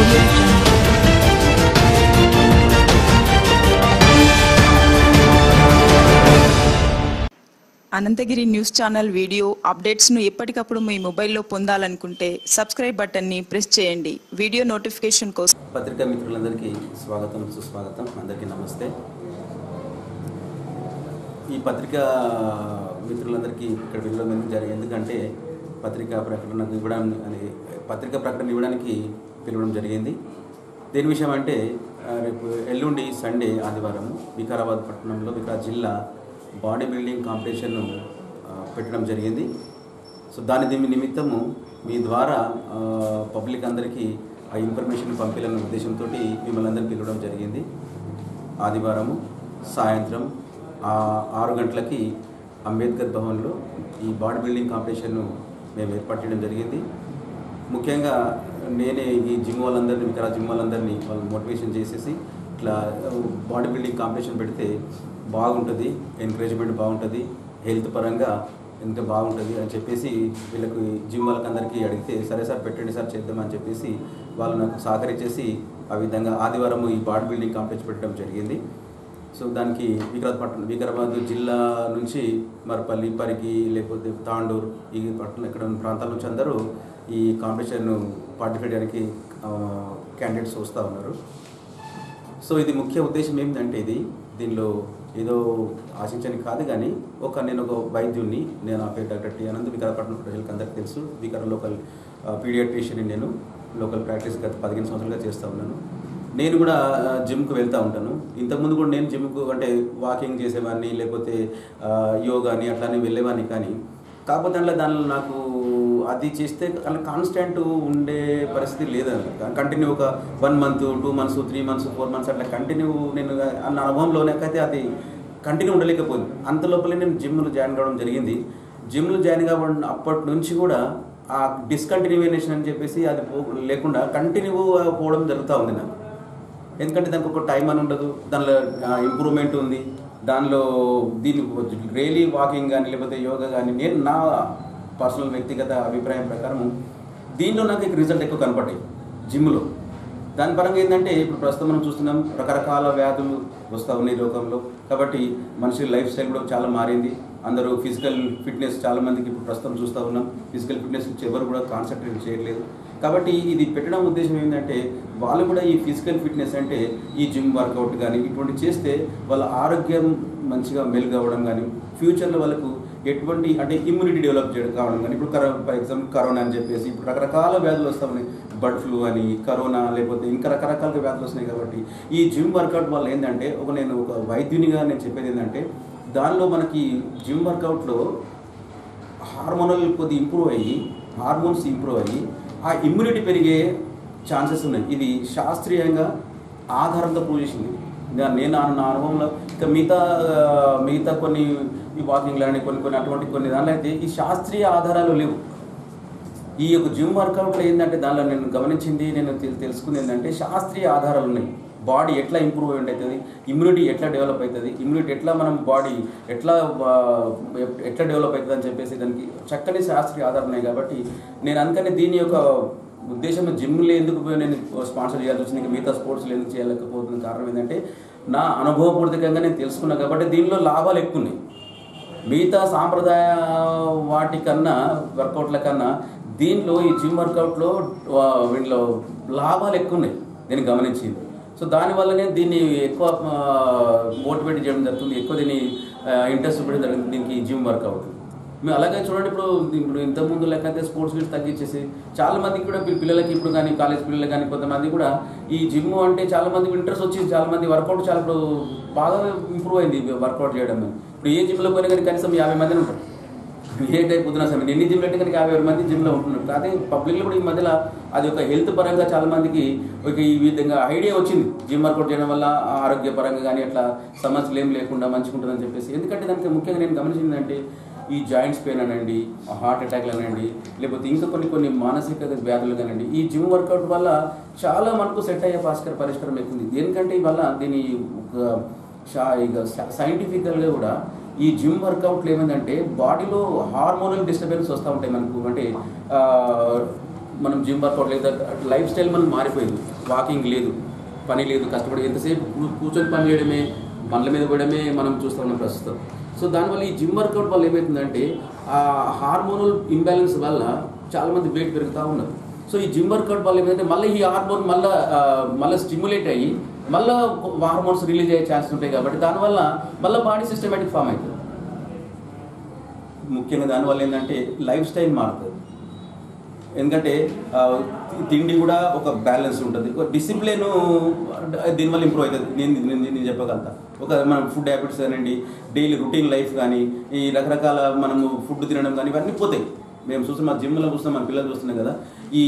audio jungle. Ananthagiri news channel video అప్డేట్స్ను ఎప్పటికప్పుడు మీ మొబైల్లో పొందాలనుకుంటే సబ్స్క్రైబ్ బటన్ని ప్రెస్ చేయండి వీడియో నోటిఫికేషన్ కోసం పత్రికా మిత్రులందరికీ స్వాగతం సుస్వాగతం అందరికీ నమస్తే ఈ పత్రికా మిత్రులందరికీ ఇక్కడ వెళ్ళడం ఎందుకు జరిగింది ఎందుకంటే పత్రికా ప్రకటన ఇవ్వడం అని పత్రికా ప్రకటన ఇవ్వడానికి పిలవడం జరిగింది దేని విషయం అంటే ఆ, రేపు ఎల్లుండి సండే ఆదివారం వికారాబాద్ పట్టణంలో వికారాబాద్ జిల్లా బాడీ బిల్డింగ్ కాంపిటీషన్ను ఆ, పెట్టడం జరిగింది సో దాని దీని నిమిత్తము మీ ద్వారా ఆ, పబ్లిక్ అందరికీ ఆ ఇన్ఫర్మేషన్ పంపించాలనే ఉద్దేశంతో మిమ్మల్ని అందరినీ పిలవడం జరిగింది ఆదివారము సాయంత్రం ఆ ఆరు గంటలకి అంబేద్కర్ భవన్లో ఈ బాడీ బిల్డింగ్ కాంపిటీషన్ను మేము ఏర్పాటు చేయడం జరిగింది ముఖ్యంగా నేనే ఈ జిమ్ వాళ్ళందరినీ ఇక్కడ జిమ్ వాళ్ళందరినీ వాళ్ళు మోటివేషన్ చేసేసి ఇట్లా బాడీ బిల్డింగ్ కాంపిటీషన్ పెడితే బాగుంటుంది ఎంకరేజ్మెంట్ బాగుంటుంది హెల్త్ పరంగా ఎంత బాగుంటుంది అని చెప్పేసి వీళ్ళకి జిమ్ వాళ్ళకి అందరికీ అడిగితే సరే సార్ పెట్టండి సార్ చేద్దామని చెప్పేసి వాళ్ళు నాకు సహకరించేసి ఆ విధంగా ఆదివారం ఈ బాడీ బిల్డింగ్ కాంపిటీషన్ పెట్టడం జరిగింది సో దానికి వికారాబాద్ పట్టణం వికారాబాద్ జిల్లా నుంచి మరపల్లి పరికి లేకపోతే తాండూర్ ఈ పట్టణం ఇక్కడ ఉన్న ప్రాంతాల నుంచి అందరూ ఈ కాంపిటీషన్ పార్టిసిపేట్ చేయడానికి క్యాండిడేట్స్ వస్తూ ఉన్నారు సో ఇది ముఖ్య ఉద్దేశం ఏంటంటే ఇది దీనిలో ఏదో ఆశించని కాదు కానీ ఒక నేను ఒక వైద్యుడిని నేను నా పేరు డాక్టర్ టి అనంత్ వికారాపట్నం ప్రజలకు అందరికీ తెలుసు వికార లోకల్ పీడియాట్రిషియన్ నేను లోకల్ ప్రాక్టీస్ గత పదిహేను సంవత్సరాలుగా చేస్తూ ఉన్నాను నేను కూడా ఆ, జిమ్కి వెళ్తూ ఉంటాను ఇంతకుముందు కూడా నేను జిమ్కు అంటే వాకింగ్ చేసేవాడిని లేకపోతే ఆ, యోగాని అట్లానే వెళ్ళేవాడిని కానీ కాకపోతే అందులో దానిలో నాకు అది చేస్తే అలా కాన్స్టెంట్ ఉండే పరిస్థితి లేదు కంటిన్యూ ఒక one month two months three months four months అట్లా కంటిన్యూ నేను నా అనుభవంలో నాకైతే అది కంటిన్యూ ఉండలేకపోయింది అంత లోపలే నేను జిమ్లో జాయిన్ కావడం జరిగింది జిమ్లో జాయిన్ కావడం అప్పటి నుంచి కూడా ఆ డిస్కంటిన్యూయేషన్ అని చెప్పేసి అది పో- లేకుండా కంటిన్యూ పోవడం జరుగుతూ ఉంది నాకు ఎందుకంటే దానికి ఒక టైం అని ఉండదు దానిలో ఇంప్రూవ్మెంట్ ఉంది దానిలో దీని డైలీ వాకింగ్ కానీ లేకపోతే యోగా కానీ నేను నా పర్సనల్ వ్యక్తిగత అభిప్రాయం ప్రకారం దీనిలో నాకు రిజల్ట్ ఎక్కువ కనపడ్డాయి జిమ్లో దాని పరంగా ఏంటంటే ఇప్పుడు ప్రస్తుతం మనం చూస్తున్నాం రకరకాల వ్యాధులు వస్తూ ఉన్నాయి లోకంలో కాబట్టి మనిషి లైఫ్ స్టైల్ కూడా చాలా మారింది అందరూ ఫిజికల్ ఫిట్నెస్ చాలా మందికి ఇప్పుడు ప్రస్తుతం చూస్తూ ఉన్నాం ఫిజికల్ ఫిట్నెస్ గురించి ఎవరు కూడా కాన్సన్ట్రేట్ చేయట్లేదు కాబట్టి ఇది పెట్టడం ఉద్దేశం ఏంటంటే వాళ్ళు కూడా ఈ ఫిజికల్ ఫిట్నెస్ అంటే ఈ జిమ్ వర్కౌట్ కానీ ఇటువంటి చేస్తే వాళ్ళ ఆరోగ్యం మంచిగా మెరుగవడం కానీ ఫ్యూచర్లో వాళ్ళకు ఎటువంటి అంటే ఇమ్యూనిటీ డెవలప్ చేయడం కావడం కానీ ఇప్పుడు కరో ఫర్ ఎగ్జాంపుల్ కరోనా అని చెప్పేసి ఇప్పుడు రకరకాల వ్యాధులు వస్తూ ఉన్నాయి బర్డ్ ఫ్లూ అని కరోనా లేకపోతే ఇంకా రకరకాల వ్యాధులు వస్తున్నాయి కాబట్టి ఈ జిమ్ వర్కౌట్ వల్ల ఏంటంటే ఒక నేను ఒక వైద్యునిగా నేను చెప్పేది ఏంటంటే దానిలో మనకి జిమ్ వర్కౌట్లో హార్మోనల్ కొద్ది ఇంప్రూవ్ అయ్యి హార్మోన్స్ ఇంప్రూవ్ అయ్యి ఆ ఇమ్యూనిటీ పెరిగే ఛాన్సెస్ ఉన్నాయి ఇది శాస్త్రీయంగా ఆధారంతో ప్రూవ్ చేసింది ఇంకా నేను నా నా అనుభవంలో ఇంకా మిగతా ఆ, మిగతా కొన్ని ఈ వాకింగ్ కానీ కొన్ని కొన్ని అటువంటి కొన్ని దానిలో అయితే ఈ శాస్త్రీయ ఆధారాలు లేవు ఈ యొక్క జిమ్ వర్కౌట్లో ఏంటంటే దానిలో నేను గమనించింది నేను తెల్- తెలుసుకుంది ఏంటంటే శాస్త్రీయ ఆధారాలు ఉన్నాయి బాడీ ఎట్లా ఇంప్రూవ్ అవుతుంది ఇమ్యూనిటీ ఎట్లా డెవలప్ అవుతుంది ఇమ్యూనిటీ ఎట్లా మనం బాడీ ఎట్లా ఆ, ఎట్లా డెవలప్ అవుతుంది అని చెప్పేసి దానికి చక్కని శాస్త్రీయ ఆధారాలు ఉన్నాయి కాబట్టి నేను అందుకని దీని యొక్క ఉద్దేశం జిమ్లో ఎందుకు పోయి నేను స్పాన్సర్ చేయాల్సి వచ్చింది ఇంకా మిగతా స్పోర్ట్స్లో ఎందుకు చేయలేకపోతున్న కారణం ఏంటంటే నా అనుభవపూర్వకంగా నేను తెలుసుకున్నా కాబట్టి దీనిలో లాభాలు ఎక్కువ ఉన్నాయి మిగతా సాంప్రదాయ వాటికన్నా వర్కౌట్ల కన్నా దీనిలో ఈ జిమ్ వర్కౌట్లో వా- వీటిలో లాభాలు ఎక్కువ ఉన్నాయి నేను గమనించింది సో దానివల్లనే దీన్ని ఎక్కువ మోటివేట్ చేయడం జరుగుతుంది ఎక్కువ దీన్ని ఇంట్రెస్ట్ చూపడం జరుగుతుంది దీనికి జిమ్ వర్కౌట్ మేము అలాగే చూడండి ఇప్పుడు ఇప్పుడు ఇంతకుముందు లెక్కైతే స్పోర్ట్స్ వీటి తగ్గించేసి చాలా మందికి కూడా పిల్ల- పిల్లలకి ఇప్పుడు కానీ కాలేజ్ పిల్లలకి కానీ కొంతమంది కూడా ఈ జిమ్ అంటే చాలా మందికి ఇంట్రెస్ట్ వచ్చింది చాలా మంది వర్కౌట్ చాలా ఇప్పుడు బాగా ఇంప్రూవ్ అయింది వర్కౌట్ చేయడం ఇప్పుడు ఏ జిమ్లో పోయినా కానీ కనీసం యాభై మంది ఉంటారు ఏ టైప్ పొద్దున సమయం ఎన్ని జిమ్లు అంటే కనుక యాభై వేల మంది జిమ్లో ఉంటున్నారు అదే పబ్లిక్లో కూడా ఈ మధ్యలో అది ఒక హెల్త్ పరంగా చాలా మందికి ఒక ఈ విధంగా ఐడియా వచ్చింది జిమ్ వర్కౌట్ చేయడం వల్ల ఆరోగ్య పరంగా కానీ అట్లా సమస్యలు ఏం లేకుండా మంచిగా ఉంటుందని చెప్పేసి ఎందుకంటే దానికి ముఖ్యంగా నేను గమనించింది అంటే ఈ జాయింట్స్ పెయిన్ అనండి హార్ట్ అటాక్లు అనండి లేకపోతే ఇంకా కొన్ని కొన్ని మానసిక వ్యాధులు కానండి ఈ జిమ్ వర్కౌట్ వల్ల చాలా మనకు సెట్ అయ్యే భాస్కర పరిష్కారం ఎక్కువ ఉంది దేనికంటే ఇవల్ల దీని ఒక షా- ఇక సైంటిఫికల్గా కూడా ఈ జిమ్ వర్కౌట్లు ఏమైందంటే బాడీలో హార్మోనల్ డిస్టర్బెన్స్ వస్తూ ఉంటాయి మనకు అంటే ఆ, మనం జిమ్ వర్కౌట్ లేదు లైఫ్ స్టైల్ మనం మారిపోయింది వాకింగ్ లేదు పని లేదు కష్టపడి ఎంతసేపు కూ- కూర్చొని పని చేయడమే బండ్ల మీద పోయడమే మనం చూస్తూ ఉన్నాం ప్రస్తుతం సో దానివల్ల ఈ జిమ్ వర్కౌట్ వల్ల ఏమవుతుందంటే ఆ హార్మోనల్ ఇంబ్యాలెన్స్ వల్ల చాలామంది వెయిట్ పెరుగుతూ ఉన్నారు సో ఈ జిమ్ వర్కౌట్ వల్ల ఏమైందంటే మళ్ళీ ఈ హార్మోన్ మళ్ళీ మళ్ళీ స్టిమ్యులేట్ అయ్యి మళ్ళీ హార్మోన్స్ రిలీజ్ అయ్యే ఛాన్స్ ఉంటాయి కాబట్టి దానివల్ల మళ్ళీ బాడీ సిస్టమేటిక్ ఫామ్ అవుతుంది ముఖ్యంగా దానివల్ల ఏంటంటే లైఫ్ స్టైల్ మారుతుంది ఎందుకంటే ఆ, తిండి కూడా ఒక బ్యాలెన్స్ ఉంటుంది ఒక డిసిప్లిన్ దీనివల్ల ఇంప్రూవ్ అవుతుంది నేను నేను నేను చెప్పగలుగుతా ఒక మనం ఫుడ్ హ్యాబిట్స్ కానివ్వండి డైలీ రొటీన్ లైఫ్ కానీ ఈ రకరకాల మనము ఫుడ్ తినడం కానీ ఇవన్నీ పోతాయి మేము చూస్తున్నాం మా జిమ్లో చూస్తున్నాం మన పిల్లలు చూస్తున్నాం కదా ఈ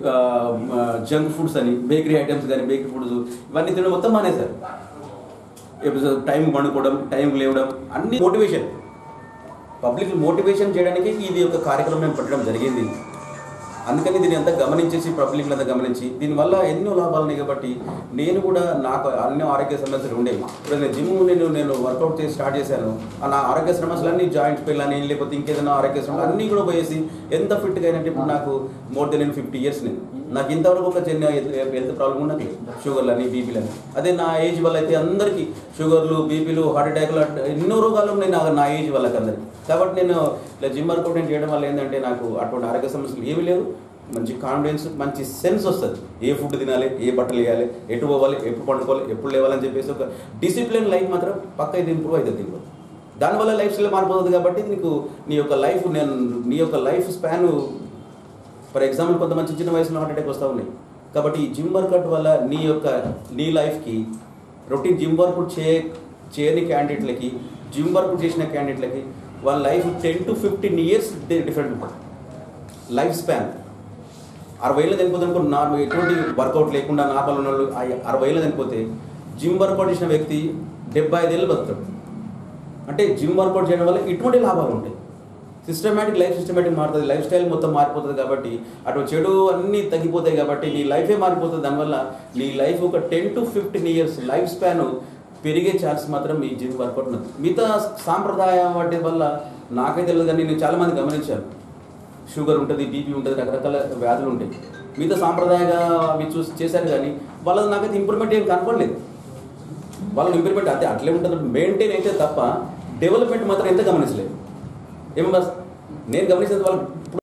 జంక్ ఫుడ్స్ అని బేకరీ ఐటమ్స్ కానీ బేకరీ ఫుడ్స్ ఇవన్నీ తినడం మొత్తం మానేశారు ఎప్పుడు టైం పండుకోవడం టైం లేవడం అన్ని మోటివేషన్ పబ్లిక్ మోటివేషన్ చేయడానికి ఇది ఒక కార్యక్రమం మేము పెట్టడం జరిగింది అందుకని దీన్ని అంతా గమనించేసి పబ్లిక్ అంతా గమనించి దీనివల్ల ఎన్నో లాభాలు ఉన్నాయి కాబట్టి నేను కూడా నాకు అన్ని ఆరోగ్య సమస్యలు ఉండేవి ఇప్పుడు నేను జిమ్ నేను నేను వర్కౌట్ చేసి స్టార్ట్ చేశాను ఆ నా ఆరోగ్య సమస్యలు అన్ని జాయింట్స్ పెయిన్ అని లేకపోతే ఇంకేదైనా ఆరోగ్య సమస్యలు అన్నీ కూడా పోయేసి ఎంత ఫిట్గా అయినట్టు ఇప్పుడు నాకు మోర్ దెన్ నేను ఫిఫ్టీ ఇయర్స్ నేను నాకు ఇంతవరకు ఒక చిన్న హెల్త్ ప్రాబ్లం ఉన్నది షుగర్లు అని బీపీలు అని అదే నా ఏజ్ వల్ల అయితే అందరికీ షుగర్లు బీపీలు హార్ట్ అటాక్లు అట్- ఎన్నో రోగాలు ఉన్నాయి నా నా ఏజ్ వాళ్ళకి అందరికి కాబట్టి నేను ఇలా జిమ్ వర్కౌట్ నేను చేయడం వల్ల ఏంటంటే నాకు అటువంటి ఆరోగ్య సమస్యలు ఏమీ లేవు మంచి కాన్ఫిడెన్స్ మంచి సెన్స్ వస్తుంది ఏ ఫుడ్ తినాలి ఏ బట్టలు వేయాలి ఎటు పోవాలి ఎప్పుడు పండుకోవాలి ఎప్పుడు లేవాలని చెప్పేసి ఒక డిసిప్లిన్ లైఫ్ మాత్రం పక్క ఇది ఇంప్రూవ్ అవుతుంది దీంట్లో దానివల్ల లైఫ్ స్టైల్ మారిపోతుంది కాబట్టి నీకు నీ యొక్క లైఫ్ నేను నీ యొక్క లైఫ్ స్పాన్ ఫర్ ఎగ్జాంపుల్ కొంతమంది చిన్న చిన్న వయసులో హార్ట్ అటాక్ వస్తూ ఉన్నాయి కాబట్టి ఈ జిమ్ వర్కౌట్ వల్ల నీ యొక్క నీ లైఫ్కి రొటీన్ జిమ్ వర్కౌట్ చే చేయని క్యాండిడేట్లకి జిమ్ వర్కౌట్ చేసిన క్యాండిడేట్లకి వాళ్ళ life ten to fifteen years different ఉంటుంది లైఫ్ స్పాన్ అరవై ఏళ్ళు చనిపోతే అనుకో నార్మల్ ఎటువంటి వర్కౌట్ లేకుండా నార్మల్ ఉన్న వాళ్ళు ఆ అరవై ఏళ్ళు చనిపోతే జిమ్ వర్కౌట్ చేసిన వ్యక్తి డెబ్బై ఐదేళ్ళు బతుకుతాడు అంటే జిమ్ వర్కౌట్ చేయడం వల్ల ఇటువంటి లాభాలు ఉంటాయి సిస్టమేటిక్ లైఫ్ సిస్టమేటిక్ మారుతుంది లైఫ్ స్టైల్ మొత్తం మారిపోతుంది కాబట్టి అటు చెడు అన్నీ తగ్గిపోతాయి కాబట్టి నీ లైఫే మారిపోతుంది దానివల్ల నీ లైఫ్ ఒక ten to fifteen years lifespan పెరిగే ఛాన్స్ మాత్రం ఈ జిమ్ వర్కౌట్ ఉన్నది మిగతా సాంప్రదాయం వాటి వల్ల నాకైతే తెలియదు కానీ నేను చాలామంది గమనించాను షుగర్ ఉంటుంది బీపీ ఉంటుంది రకరకాల వ్యాధులు ఉంటాయి మిగతా సాంప్రదాయంగా అవి చూసి చేశారు కానీ వాళ్ళది నాకైతే ఇంప్రూవ్మెంట్ ఏం కనపడలేదు వాళ్ళ ఇంప్రూవ్మెంట్ అంతే అట్లే ఉంటుంది మెయింటైన్ అయితే తప్ప డెవలప్మెంట్ మాత్రం ఎంత గమనించలేదు ఏమో బస్ నేను గమనించినంత వాళ్ళు